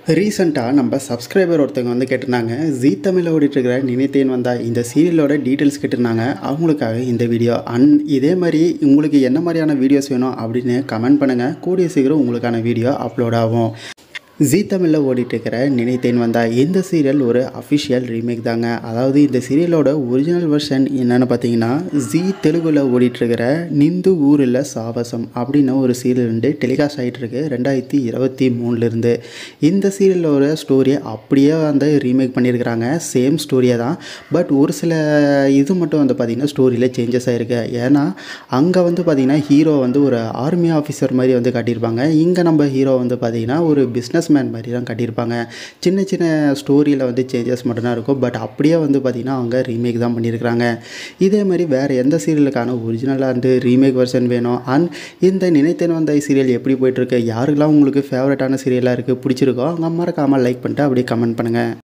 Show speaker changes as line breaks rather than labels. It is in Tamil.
ரீசெண்டாக நம்ம சப்ஸ்கிரைபர் ஒருத்தவங்க வந்து கேட்டிருந்தாங்க ஜீ தமிழில் ஓடிட்டுருக்கிற நினைத்தேன் வந்தா இந்த சீரியலோட டீட்டெயில்ஸ் கேட்டிருந்தாங்க அவங்களுக்காக இந்த வீடியோ அன் இதே மாதிரி உங்களுக்கு என்ன மாதிரியான வீடியோஸ் வேணும் அப்படின்னு கமெண்ட் பண்ணுங்கள் கூடிய சீக்கிரம் உங்களுக்கான வீடியோ அப்லோட் ஆகும் ஜீ தமிழில் ஓடிட்டுருக்கிற நினைத்தேன் வந்தா இந்த சீரியல் ஒரு அஃபிஷியல் ரீமேக் தாங்க அதாவது இந்த சீரியலோட ஒரிஜினல் வெர்ஷன் என்னென்னு பார்த்தீங்கன்னா ஜீ தெலுங்கில் ஓடிட்டுருக்கிற நிந்து ஊரில் சாவசம் அப்படின்னு ஒரு சீரியல் வந்து டெலிகாஸ்ட் ஆகிட்டுருக்கு ரெண்டாயிரத்தி இருபத்தி மூணுலேருந்து இந்த சீரியலோட ஸ்டோரியை அப்படியே வந்து ரீமேக் பண்ணியிருக்கிறாங்க சேம் ஸ்டோரியை தான் பட் ஒரு சில இது மட்டும் வந்து பார்த்திங்கன்னா ஸ்டோரியில் சேஞ்சஸ் ஆகிருக்கு ஏன்னா அங்கே வந்து பார்த்திங்கன்னா ஹீரோ வந்து ஒரு ஆர்மி ஆஃபீஸர் மாதிரி வந்து காட்டியிருப்பாங்க இங்கே நம்ம ஹீரோ வந்து பார்த்திங்கன்னா ஒரு பிஸ்னஸ் மேன் மாதிரி தான் காட்டியிருப்பாங்க சின்ன சின்ன ஸ்டோரியில் வந்து சேஞ்சஸ் மட்டும்தான் இருக்கும் பட் அப்படியே வந்து பார்த்திங்கன்னா அவங்க ரீமேக் தான் பண்ணியிருக்கிறாங்க இதே மாதிரி வேறு எந்த சீரியலுக்கான ஒரிஜினலாக வந்து ரீமேக் வெர்ஷன் வேணும் அண்ட் இந்த நினைத்தேன் வந்த சீரியல் எப்படி போயிட்டுருக்கு யாருக்கெல்லாம் உங்களுக்கு ஃபேவரட்டான சீரியலாக இருக்குது பிடிச்சிருக்கோ அவங்க மறக்காமல் லைக் பண்ணிட்டு அப்படியே கமெண்ட் பண்ணுங்கள்